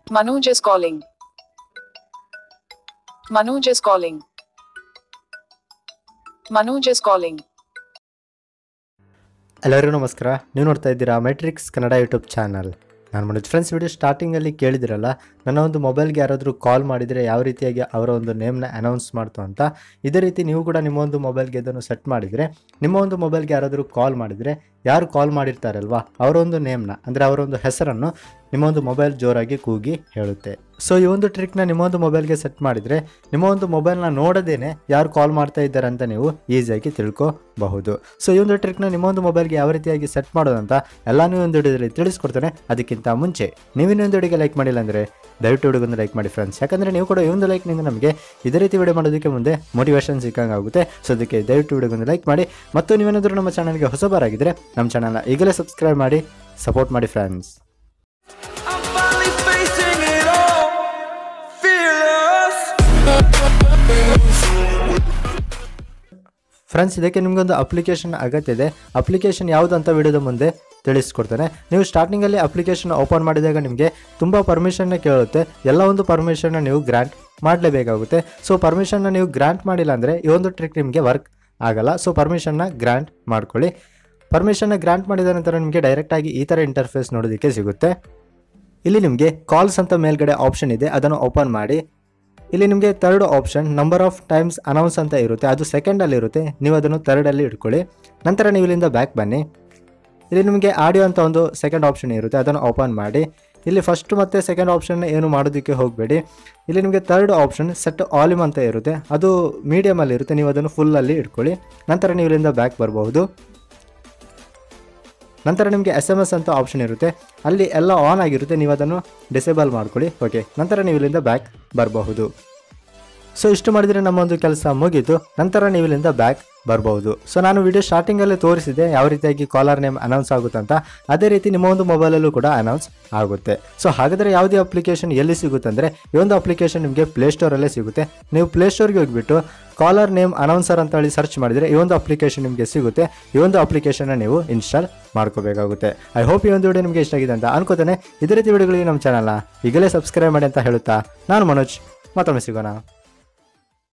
Manoj is calling. Manoj is calling. Manoj is calling. ಎಲ್ಲರಿಗೂ ನಮಸ್ಕಾರ ನೀವು ನೋಡ್ತಾ ಇದ್ದೀರಾ ಮೆಟ್ರಿಕ್ಸ್ ಕನ್ನಡ ಯೂಟ್ಯೂಬ್ ಚಾನಲ್ ನಾನು ಮನೋಜ್ ಫ್ರೆಂಡ್ಸ್ ವಿಡಿಯೋ ಸ್ಟಾರ್ಟಿಂಗಲ್ಲಿ ಕೇಳಿದಿರಲ್ಲ ನನ್ನ ಒಂದು ಮೊಬೈಲ್ಗೆ ಯಾರಾದರೂ ಕಾಲ್ ಮಾಡಿದರೆ ಯಾವ ರೀತಿಯಾಗಿ ಅವರ ಒಂದು ನೇಮ್ನ ಅನೌನ್ಸ್ ಮಾಡ್ತು ಅಂತ ಇದೇ ರೀತಿ ನೀವು ಕೂಡ ನಿಮ್ಮ ಒಂದು ಮೊಬೈಲ್ಗೆ ಇದನ್ನು ಸೆಟ್ ಮಾಡಿದರೆ ನಿಮ್ಮ ಒಂದು ಮೊಬೈಲ್ಗೆ ಯಾರಾದರೂ ಕಾಲ್ ಮಾಡಿದರೆ ಯಾರು ಕಾಲ್ ಮಾಡಿರ್ತಾರಲ್ವಾ ಅವರ ಒಂದು ನೇಮ್ನ ಅಂದರೆ ಅವರ ಒಂದು ಹೆಸರನ್ನು ನಿಮ್ಮ ಒಂದು ಮೊಬೈಲ್ ಜೋರಾಗಿ ಕೂಗಿ ಹೇಳುತ್ತೆ ಸೊ ಈ ಒಂದು ಟ್ರಿಕ್ನ ನಿಮ್ಮ ಒಂದು ಮೊಬೈಲ್ಗೆ ಸೆಟ್ ಮಾಡಿದರೆ ನಿಮ್ಮ ಒಂದು ಮೊಬೈಲ್ನ ನೋಡದೇನೆ ಯಾರು ಕಾಲ್ ಮಾಡ್ತಾ ಇದ್ದಾರೆ ಅಂತ ನೀವು ಈಸಿಯಾಗಿ ತಿಳ್ಕೋಬಹುದು ಸೊ ಈ ಒಂದು ಟ್ರಿಕ್ನ ನಿಮ್ಮ ಒಂದು ಮೊಬೈಲ್ಗೆ ಯಾವ ರೀತಿಯಾಗಿ ಸೆಟ್ ಮಾಡೋದಂತ ಎಲ್ಲಾನು ಒಂದು ವಿಡಿಯೋದಲ್ಲಿ ತಿಳಿಸ್ಕೊಡ್ತೇನೆ ಅದಕ್ಕಿಂತ ಮುಂಚೆ ನೀವಿನ್ನೊಂದು ವಿಡಿಯೋಗೆ ಲೈಕ್ ಮಾಡಿಲ್ಲ ಅಂದರೆ ದಯವಿಟ್ಟು ವಿಡಿಯೋಗೊಂದು ಲೈಕ್ ಮಾಡಿ ಫ್ರೆಂಡ್ಸ್ ಯಾಕಂದರೆ ನೀವು ಕೂಡ ಈ ಒಂದು ಲೈಕ್ನಿಂದ ನಮಗೆ ಇದೇ ರೀತಿ ವಿಡಿಯೋ ಮಾಡೋದಕ್ಕೆ ಮುಂದೆ ಮೋಟಿವೇಶನ್ ಸಿಕ್ಕಂಗೆ ಆಗುತ್ತೆ ಸೊ ಅದಕ್ಕೆ ದಯವಿಟ್ಟು ವಿಡಿಯೋಗೊಂದು ಲೈಕ್ ಮಾಡಿ ಮತ್ತು ನೀವೇನಾದರೂ ನಮ್ಮ ಚಾನಲ್ಗೆ ಹೊಸಬರಾಗಿದ್ದರೆ ನಮ್ಮ ಚಾನಲ್ನ ಈಗಲೇ ಸಬ್ಸ್ಕ್ರೈಬ್ ಮಾಡಿ ಸಪೋರ್ಟ್ ಮಾಡಿ friends I'm finally facing it all. Fearless. Friends ಇದಕ್ಕೆ ನಿಮಗೊಂದು ಅಪ್ಲಿಕೇಶನ್ ಅಗತ್ಯ ಇದೆ ಅಪ್ಲಿಕೇಶನ್ ಯಾವುದು ಅಂತ ವಿಡಿಯೋದ ಮುಂದೆ ತಿಳಿಸ್ಕೊಡ್ತೇನೆ ನೀವು ಸ್ಟಾರ್ಟಿಂಗಲ್ಲಿ ಅಪ್ಲಿಕೇಶನ್ ಓಪನ್ ಮಾಡಿದಾಗ ನಿಮಗೆ ತುಂಬ ಪರ್ಮಿಷನ್ನ ಕೇಳುತ್ತೆ ಎಲ್ಲ ಒಂದು ಪರ್ಮಿಷನ್ನ ನೀವು ಗ್ರಾಂಟ್ ಮಾಡಲೇಬೇಕಾಗುತ್ತೆ ಸೊ ಪರ್ಮಿಷನ್ನ ನೀವು ಗ್ರಾಂಟ್ ಮಾಡಿಲ್ಲ ಅಂದರೆ ಈ ಒಂದು ಟ್ರಿಕ್ ನಿಮಗೆ ವರ್ಕ್ ಆಗಲ್ಲ ಸೊ ಪರ್ಮಿಷನ್ನ ಗ್ರಾಂಟ್ ಮಾಡ್ಕೊಳ್ಳಿ ಪರ್ಮಿಷನ್ನ ಗ್ರಾಂಟ್ ಮಾಡಿದ ನಂತರ ನಿಮಗೆ ಡೈರೆಕ್ಟಾಗಿ ಈ ಥರ ಇಂಟರ್ಫೇಸ್ ನೋಡೋದಕ್ಕೆ ಸಿಗುತ್ತೆ ಇಲ್ಲಿ ನಿಮಗೆ ಕಾಲ್ಸ್ ಅಂತ ಮೇಲ್ಗಡೆ ಆಪ್ಷನ್ ಇದೆ ಅದನ್ನು ಓಪನ್ ಮಾಡಿ ಇಲ್ಲಿ ನಿಮಗೆ third option number of times announce ಅಂತ ಇರುತ್ತೆ ಅದು ಸೆಕೆಂಡಲ್ಲಿ ಇರುತ್ತೆ ನೀವು ಅದನ್ನು ಥರ್ಡಲ್ಲಿ ಇಟ್ಕೊಳ್ಳಿ ನಂತರ ನೀವು ಇಲ್ಲಿಂದ ಬ್ಯಾಕ್ ಬನ್ನಿ ಇಲ್ಲಿ ನಿಮಗೆ ಆಡಿಯೋ ಅಂತ ಒಂದು ಸೆಕೆಂಡ್ ಆಪ್ಷನ್ ಇರುತ್ತೆ ಅದನ್ನು ಓಪನ್ ಮಾಡಿ ಇಲ್ಲಿ ಫಸ್ಟ್ ಮತ್ತು ಸೆಕೆಂಡ್ ಆಪ್ಷನ್ ಏನು ಮಾಡೋದಕ್ಕೆ ಹೋಗಬೇಡಿ ಇಲ್ಲಿ ನಿಮಗೆ ಥರ್ಡ್ ಆಪ್ಷನ್ ಸೆಟ್ ಆಲಿಮ್ ಅಂತ ಇರುತ್ತೆ ಅದು ಮೀಡಿಯಮಲ್ಲಿ ಇರುತ್ತೆ ನೀವು ಅದನ್ನು ಫುಲ್ಲಲ್ಲಿ ಇಟ್ಕೊಳ್ಳಿ ನಂತರ ನೀವು ಇಲ್ಲಿಂದ ಬ್ಯಾಕ್ ಬರಬಹುದು ನಂತರ ನಿಮಗೆ ಎಸ್ ಎಮ್ ಎಸ್ ಅಂತ ಆಪ್ಷನ್ ಇರುತ್ತೆ ಅಲ್ಲಿ ಎಲ್ಲ ಆನ್ ಆಗಿರುತ್ತೆ ನೀವು ಅದನ್ನು ಡಿಸೇಬಲ್ ಮಾಡ್ಕೊಳ್ಳಿ ಓಕೆ ನಂತರ ನೀವು ಇಲ್ಲಿಂದ ಬ್ಯಾಕ್ ಬರಬಹುದು ಸೊ ಇಷ್ಟು ಮಾಡಿದರೆ ನಮ್ಮ ಒಂದು ಕೆಲಸ ಮುಗೀತು ನಂತರ ನೀವು ಇಲ್ಲಿಂದ ಬ್ಯಾಕ್ ಬರಬಹುದು ಸೊ ನಾನು ವಿಡಿಯೋ ಸ್ಟಾರ್ಟಿಂಗಲ್ಲೇ ತೋರಿಸಿದೆ ಯಾವ ರೀತಿಯಾಗಿ ಕಾಲರ್ ನೇಮ್ ಅನೌನ್ಸ್ ಆಗುತ್ತೆ ಅಂತ ಅದೇ ರೀತಿ ನಿಮ್ಮ ಒಂದು ಮೊಬೈಲಲ್ಲೂ ಕೂಡ ಅನೌನ್ಸ್ ಆಗುತ್ತೆ ಸೊ ಹಾಗಾದರೆ ಯಾವುದೇ ಅಪ್ಲಿಕೇಶನ್ ಎಲ್ಲಿ ಸಿಗುತ್ತೆ ಅಂದರೆ ಈ ಒಂದು ಅಪ್ಲಿಕೇಶನ್ ನಿಮಗೆ ಪ್ಲೇಸ್ಟೋರಲ್ಲೇ ಸಿಗುತ್ತೆ ನೀವು ಪ್ಲೇಸ್ಟೋರ್ಗೆ ಹೋಗಿಬಿಟ್ಟು ಕಾಲರ್ ನೇಮ್ ಅನೌನ್ಸರ್ ಅಂತ ಹೇಳಿ ಸರ್ಚ್ ಮಾಡಿದರೆ ಈ ಒಂದು ಅಪ್ಲಿಕೇಶನ್ ನಿಮಗೆ ಸಿಗುತ್ತೆ ಈ ಒಂದು ಅಪ್ಲಿಕೇಶನ್ನ ನೀವು ಇನ್ಸ್ಟಾಲ್ ಮಾಡ್ಕೋಬೇಕಾಗುತ್ತೆ ಐ ಹೋಪ್ ಈ ಒಂದು ವಿಡಿಯೋ ನಿಮಗೆ ಇಷ್ಟ ಆಗಿದೆ ಅಂತ ಅನ್ಕೋತೇನೆ ಇದೇ ರೀತಿ ವಿಡಿಯೋಗಳಿಗೆ ನಮ್ಮ ಚಾನಲ್ನ ಈಗಲೇ ಸಬ್ಸ್ಕ್ರೈಬ್ ಮಾಡಿ ಅಂತ ಹೇಳುತ್ತಾ ನಾನು ಮನೋಜ್ ಮತ್ತೊಮ್ಮೆ ಸಿಗೋಣ